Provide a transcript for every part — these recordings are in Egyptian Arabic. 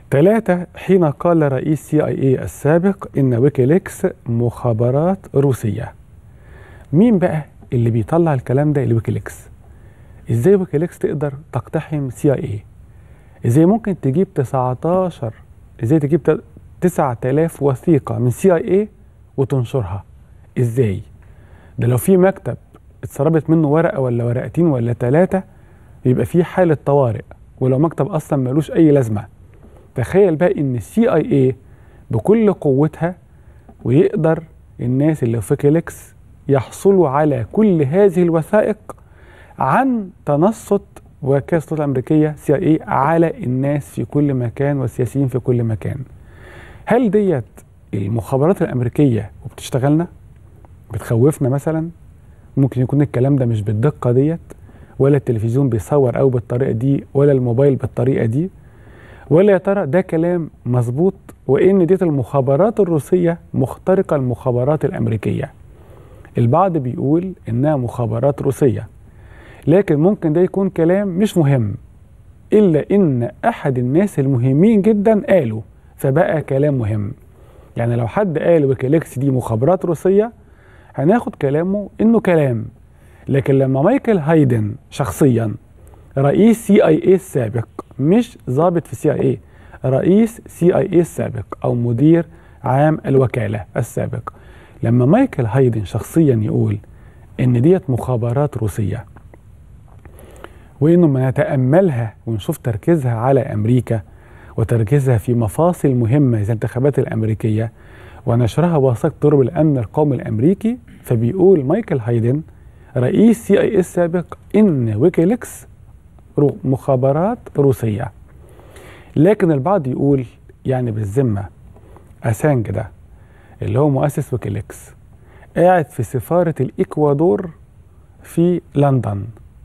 ثلاثة حين قال رئيس سي اي اي السابق ان ويكيليكس مخابرات روسية مين بقى اللي بيطلع الكلام ده لويكيليكس ازاي ويكيليكس تقدر تقتحم سي اي اي ازاي ممكن تجيب 19 ازاي تجيب 9000 وثيقة من سي اي اي وتنشرها ازاي ده لو في مكتب اتسربت منه ورقة ولا ورقتين ولا ثلاثة يبقى في حالة طوارئ ولو مكتب اصلا ملوش اي لازمه تخيل بقى ان السي اي اي بكل قوتها ويقدر الناس اللي في كيليكس يحصلوا على كل هذه الوثائق عن تنصت وكاله الصوت الامريكيه سي اي اي على الناس في كل مكان والسياسيين في كل مكان. هل ديت المخابرات الامريكيه وبتشتغلنا؟ بتخوفنا مثلا؟ ممكن يكون الكلام ده مش بالدقه ديت ولا التلفزيون بيصور او بالطريقه دي ولا الموبايل بالطريقه دي ولا يا ترى ده كلام مظبوط وان ديت المخابرات الروسيه مخترقه المخابرات الامريكيه البعض بيقول انها مخابرات روسيه لكن ممكن ده يكون كلام مش مهم الا ان احد الناس المهمين جدا قالوا فبقى كلام مهم يعني لو حد قال ويكيليكس دي مخابرات روسيه هناخد كلامه انه كلام لكن لما مايكل هايدن شخصيا رئيس سي اي اي السابق مش ضابط في سي اي اي رئيس سي اي اي السابق او مدير عام الوكاله السابق لما مايكل هايدن شخصيا يقول ان ديت مخابرات روسيه وانه ما نتاملها ونشوف تركيزها على امريكا وتركيزها في مفاصل مهمه زي الانتخابات الامريكيه ونشرها وثائق ترب الامن القومي الامريكي فبيقول مايكل هايدن رئيس سي اي اس السابق ان ويكيليكس مخابرات روسيه لكن البعض يقول يعني بالذمه اسانج ده اللي هو مؤسس ويكيليكس قاعد في سفاره الاكوادور في لندن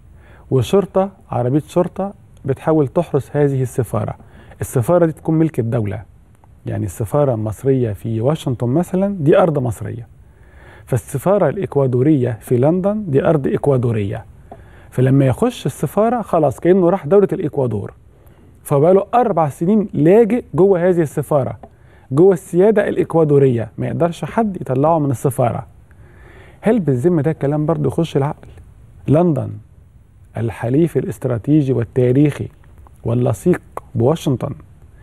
وشرطه عربيه شرطه بتحاول تحرس هذه السفاره السفاره دي تكون ملك الدوله يعني السفاره المصريه في واشنطن مثلا دي ارض مصريه فالسفارة الإكوادورية في لندن دي أرض إكوادورية فلما يخش السفارة خلاص كأنه راح دولة الإكوادور فبقاله أربع سنين لاجئ جوه هذه السفارة جوه السيادة الإكوادورية ما يقدرش حد يطلعه من السفارة هل بالذمة ده كلام برضه يخش العقل لندن الحليف الاستراتيجي والتاريخي واللصيق بواشنطن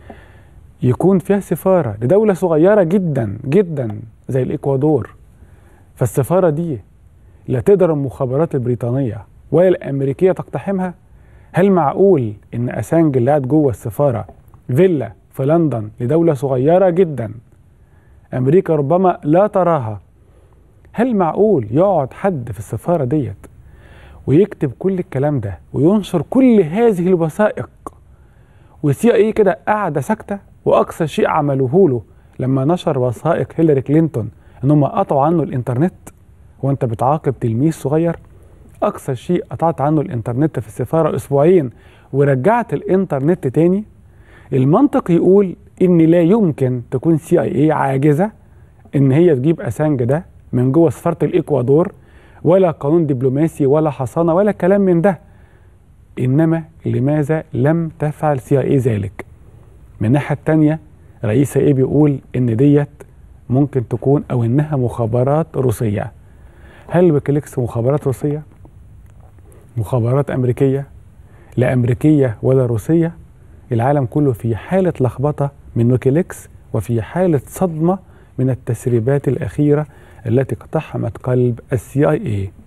يكون فيها سفارة لدولة صغيرة جدا جدا زي الإكوادور فالسفارة دي لا تقدر المخابرات البريطانية ولا الأمريكية تقتحمها هل معقول إن أسانج اللي قاعد جوه السفارة فيلا في لندن لدولة صغيرة جدا أمريكا ربما لا تراها هل معقول يقعد حد في السفارة ديت ويكتب كل الكلام ده وينشر كل هذه الوثائق وسي ايه كده قاعدة ساكتة وأقصى شيء عملوه له لما نشر وثائق هيلاري كلينتون ان هم قطعوا عنه الانترنت وانت بتعاقب تلميذ صغير اقصى شيء قطعت عنه الانترنت في السفاره اسبوعين ورجعت الانترنت تاني المنطق يقول ان لا يمكن تكون سي اي اي عاجزه ان هي تجيب اسانج ده من جوه سفاره الاكوادور ولا قانون دبلوماسي ولا حصانه ولا كلام من ده انما لماذا لم تفعل سي اي ذلك من الناحيه الثانيه رئيس ايه بيقول ان ديت ممكن تكون او انها مخابرات روسيه هل ويكيليكس مخابرات روسيه مخابرات امريكيه لا امريكيه ولا روسيه العالم كله في حاله لخبطه من ويكيليكس وفي حاله صدمه من التسريبات الاخيره التي اقتحمت قلب السي اي اي